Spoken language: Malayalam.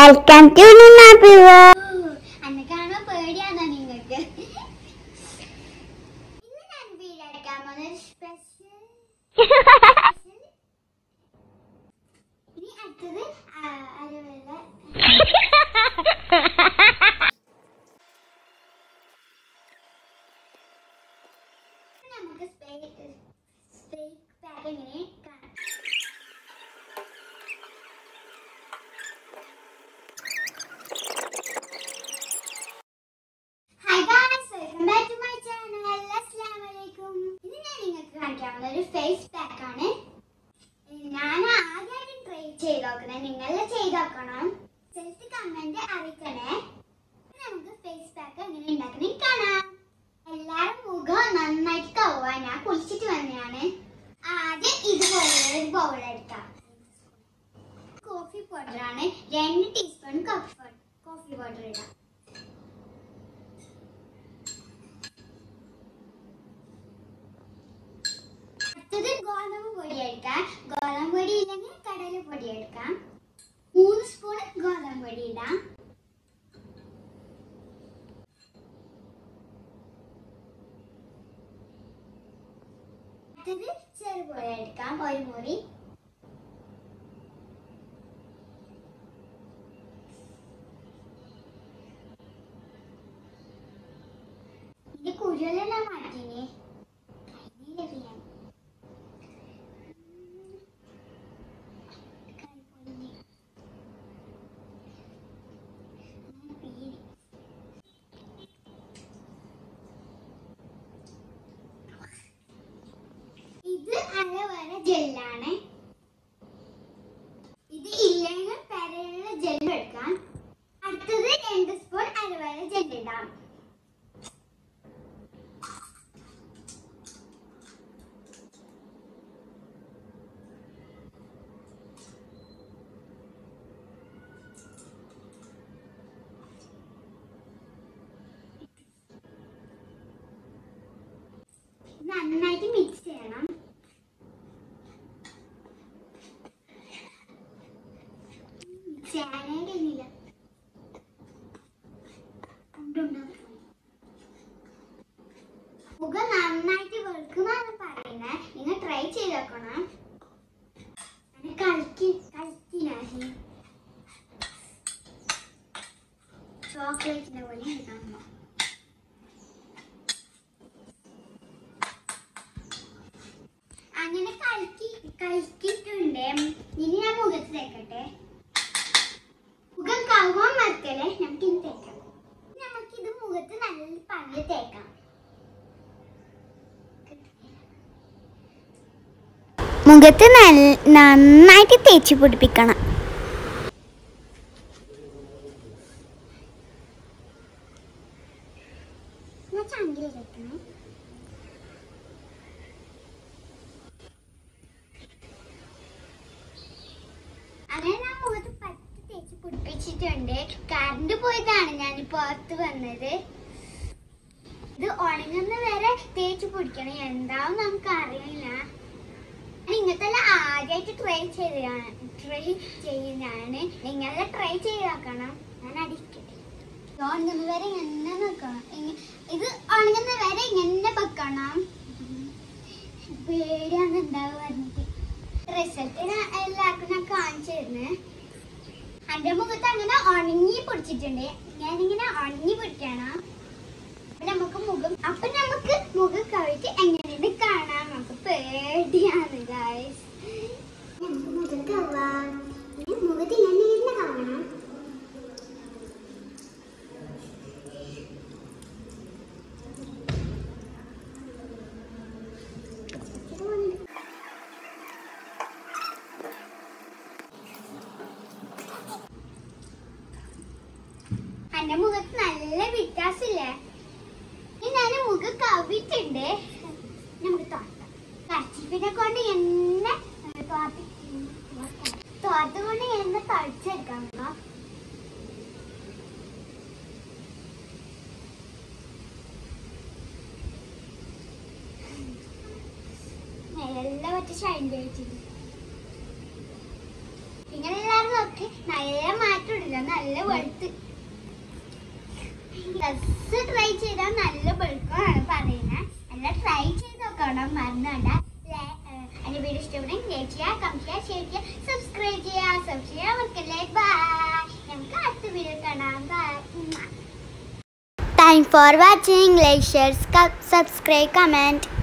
വെൽക്കം ടു നിന്നാപ്പിവോ അന്നെ കാണുമ്പോ പേടിയാണോ നിങ്ങൾക്ക് ഇന്ന് ഞാൻ വീടെടുക്കാൻ പോകുന്ന സ്പെഷ്യൽ ഇനി അടുത്തത് ആ, അതുപോലെ നമുക്ക് സ്പേക്ക് പാക്ക് എങ്ങനെ കാണാം hi guys welcome back to my channel അസ്സലാമു അലൈക്കും ഇന്ന് ഞാൻ നിങ്ങൾക്ക് കാണിക്കാൻ പോകുന്ന ഒരു ഫേസ് പാക്ക് ആണ് ഞാൻ ആദ്യമായിട്ട് ട്രൈ ചെയ്ത് നോക്കണേ നിങ്ങൾ ചെയ്ത് നോക്കണം സെൽഫ് കമന്റ് അറിയിക്കണേ ഇനി നമുക്ക് ഫേസ് പാക്ക് എങ്ങനെ ഉണ്ടാക്കണേ കാണാം എല്ലാരും മുഖം നന്നായിട്ട് കവുക ഞാൻ കുളിച്ചിട്ട് വന്നതാണ് ആദ്യം ഇതുപോലെ ഒരു ബൗൾ എടുക്കാം കോഫി പൗഡർ ആണ് രണ്ട് ടീസ്പൂൺ കോഫി കോഫി പൗഡർ ഇടാം അടുത്തത് ഗോതമ്പ് പൊടി എടുക്കാം ഗോതമ്പ് പൊടി ഇല്ലെങ്കിൽ കടല പൊടി എടുക്കാം മൂന്ന് സ്പൂൺ ഗോതമ്പ് പൊടി ഇടാം അടുത്തത് ചെറുപുഴ എടുക്കാം ഒരു മുറി ഇത് കുരുവെല്ലാം മാറ്റിനെ കയ്യിലെറിയാം ഇത് അരവര ജെല്ലാണ് ഇത് ഇല്ലെങ്കിൽ പെരയുള്ള ജെല്ല് എടുക്കാം അടുത്തത് രണ്ട് സ്പൂൺ അരവര ജെല്ലിടാം നന്നായിട്ട് മിക്സ് ചെയ്യണം മിക്സ് ചെയ്യാനേ കഴിഞ്ഞില്ല കൊണ്ടുണ്ടാക്കും മുഖം നന്നായിട്ട് വെളുക്കുന്നാണ് പറയുന്നത് നിങ്ങൾ ട്രൈ ചെയ്ത് നോക്കണം അങ്ങനെ കളിക്ക് കളിക്കിനാശി ചോക്ലേറ്റിന്റെ പോലെ കാണുമ്പോൾ അങ്ങനെ കലക്കി കലക്കിയിട്ടുണ്ട് ഇനി ഞാൻ മുഖത്ത് തേക്കട്ടെ മുഖം കവാൻ മറക്കല്ലേ നമുക്ക് ഇനി തേക്കാം നമുക്കിത് മുഖത്ത് നല്ല പല്ല് തേക്കാം മുഖത്ത് നല്ല നന്നായിട്ട് തേച്ച് പിടിപ്പിക്കണം ഞാൻ ചങ്കില് തേക്കണേ അങ്ങനെ ഞാൻ മുഖത്ത് പത്ത് തേച്ച് പിടിപ്പിച്ചിട്ടുണ്ട് കറണ്ട് പോയതാണ് ഞാൻ പുറത്ത് വന്നത് ഇത് ഉണങ്ങുന്ന വരെ തേച്ച് പിടിക്കണം എന്താവും നമുക്ക് അറിയില്ല ഞാൻ ഇങ്ങനത്തെ ആദ്യമായിട്ട് ട്രൈ ചെയ്തതാണ് ട്രൈ ചെയ്യുന്നതാണ് നിങ്ങളെ ട്രൈ ചെയ്ത് നോക്കണം ഞാൻ അടിക്കട്ടെ ഇത് ഉണങ്ങുന്ന വരെ ഇങ്ങനെ നിൽക്കണം ഇങ്ങ- ഇത് ഉണങ്ങുന്ന വരെ ഇങ്ങനെ വെക്കണം പേടിയാണ് ഉണ്ടാവുക പറഞ്ഞിട്ട് റിസൾട്ട് എല്ലാവർക്കും ഞാൻ കാണിച്ചു തരുന്നേ എന്റെ മുഖത്ത് അങ്ങനെ ഉണങ്ങി പിടിച്ചിട്ടുണ്ട് ഞാനിങ്ങനെ ഉണങ്ങി പിടിക്കണം അപ്പൊ നമുക്ക് മുഖം അപ്പൊ നമുക്ക് മുഖം കവിട്ട് എങ്ങനെയുണ്ട് കാണാൻ നമുക്ക് പേടിയാണ് ഗായ്സ് നമുക്ക് മുഖം കവാം മുഖത്ത് ഇങ്ങനെ ഇരുന്ന് കാണണം എന്റെ മുഖത്ത് നല്ല വ്യത്യാസമില്ലേ ഇനി ഞാൻ മുഖം കവിട്ടുണ്ട് നമുക്ക് തോട്ടാം കർച്ചിപ്പിനെ കൊണ്ട് എന്നെ തോട്ടി തോട്ട കൊണ്ട് എന്നെ തളിച്ചെടുക്കാം കേട്ടോ എല്ലാം പറ്റി ഷൈൻ കഴിച്ചിട്ടുണ്ട് നിങ്ങളെല്ലാവരും നോക്കി നല്ല മാറ്റം ഇടില്ല നല്ല thank for watching like share subscribe comment